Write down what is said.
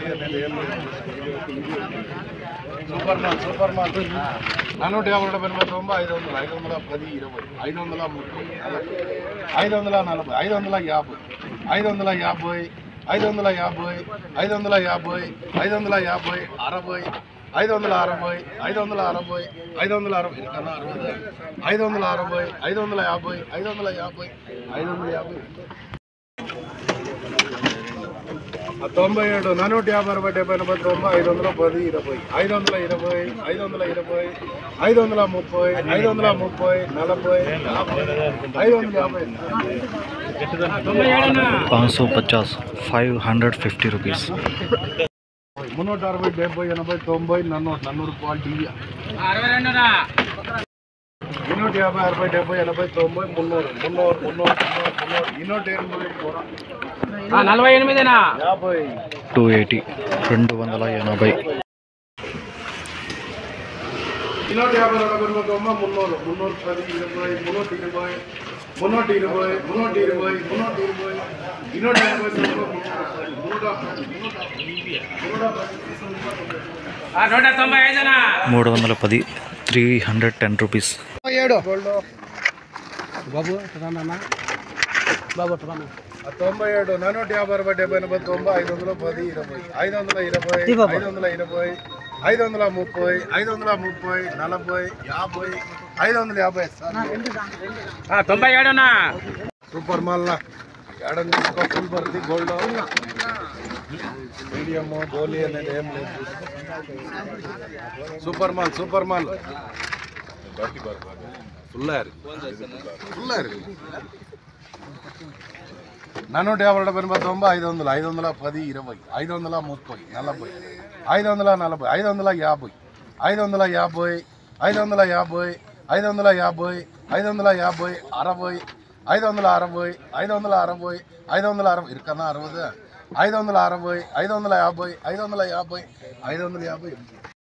గోలీ అనేది ఏం లేదు సూపర్ మాల్ సూపర్ మాల్ నానూట యాభై రెండు ఎనభై తొంభై ఐదు వందలు ఐదు వందల పది ఇరవై ఐదు వందల ముప్పై నలభై ఐదు వందల నలభై ఐదు వందల యాభై ఐదు వందల యాభై ఐదు వందల యాభై ఐదు వందల యాభై ఐదు వందల యాభై అరవై ఐదు వందల అరవై ఐదు వందల అరవై ఐదు వందల అరవై కన్నా అరవై ఐదు వందల అరవై ఐదు వందల యాభై ఐదు వందల యాభై ఐదు వందల యాభై ఆ తొంభై ఏడు నానూట యాభై అరవై డెబ్బై ఎనభై తొంభై ఐదు వందల పది ఇరవై ఐదు వందల ఇరవై ఐదు వందల ఇరవై ఐదు వందల ముప్పై ఐదు వందల ముప్పై నలభై యాభై ఐదు వందల యాభై पाँच सौ पचास फाइव हंड्रेड फिफ्टी रुपीज़ మున్నూట అరవై డెబ్బై ఎనభై తొంభై నన్నూరు నన్నూరు రూపాయలు టీవీ మున్నూట యాభై అరవై డెబ్బై ఎనభై తొంభై మున్నూరు మున్నూరు మున్నూరు మున్నూరు మున్నూరు ఇన్నూట ఎనభై నలభై ఎనిమిదేనా యాభై టూ ఎయిటీ రెండు వందల ఎనభై ఇన్నూట యాభై నలభై ఎనభై తొంభై మున్నూరు మున్నూరు పది ఇరవై మున్నూట ఇరవై మున్నూట ఇరవై మున్నూట ఇరవై మున్నూట ఇరవై ఇన్నూట ఎనభై తొంభై మున్నూట పది మున్నూట పది నూట తొంభై ఐదేనా మూడు వందల పది త్రీ హండ్రెడ్ టెన్ రూపీస్ ఏడు బాబు రానా బాబు రానా ఆ తొంభై ఏడు నానూట యాభై అరవై డెబ్బై ఎనభై తొంభై ఐదు వందల పది ఇరవై ఐదు వందల ఇరవై ఐదు వందల ఇరవై ఐదు వందల ముప్పై ఐదు వందల ముప్పై నలభై యాభై ఐదు వందల యాభై సార్ తొంభై ఏడునా సూపర్ మాల్ నా ఏడం తీసుకో ఫుల్ భర్తీ గోల్డ్ మీడియం గోలీ అనేది ఏం లేదు super mall super mall full full నానూట యాభై డెబ్బై ఎనభై తొంభై ఐదు వందలు ఐదు వందల పది ఇరవై ఐదు వందల ముప్పై నలభై ఐదు వందల నలభై ఐదు వందల యాభై ఐదు వందల యాభై ఐదు వందల యాభై ఐదు వందల యాభై ఐదు వందల యాభై అరవై ఐదు వందల అరవై ఐదు వందల అరవై ఐదు వందల అరవై ఇరుకన్నా అరవై ఐదు వందల అరవై ఐదు వందల యాభై ఐదు వందల యాభై ఐదు వందల యాభై